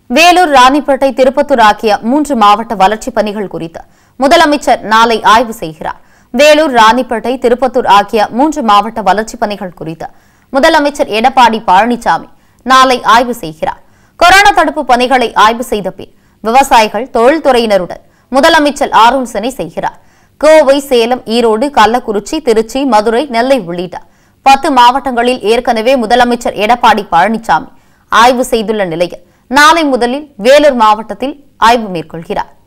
வேலூர் ராணிப்பேட்டை திருப்பத்தூர் ஆகிய மூன்று மாவட்ட வளர்ச்சிப் பணிகள் குறித்து முதலமைச்சர் நாளை ஆய்வு செய்கிறார் வேலூர் ராணிப்பேட்டை திருப்பத்தூர் ஆகிய மூன்று மாவட்ட வளர்ச்சிப் பணிகள் குறித்து முதலமைச்சர் எடப்பாடி பழனிசாமி நாளை ஆய்வு செய்கிறார் கொரோனா தடுப்பு பணிகளை ஆய்வு செய்த பின் விவசாயிகள் தொழில்துறையினருடன் முதலமைச்சர் ஆலோசனை செய்கிறார் கோவை சேலம் ஈரோடு கள்ளக்குறிச்சி திருச்சி மதுரை நெல்லை உள்ளிட்ட பத்து மாவட்டங்களில் ஏற்கனவே முதலமைச்சர் எடப்பாடி பழனிசாமி ஆய்வு செய்துள்ள நிலையில் நாளை முதலில் வேலூர் மாவட்டத்தில் ஆய்வு மேற்கொள்கிறார்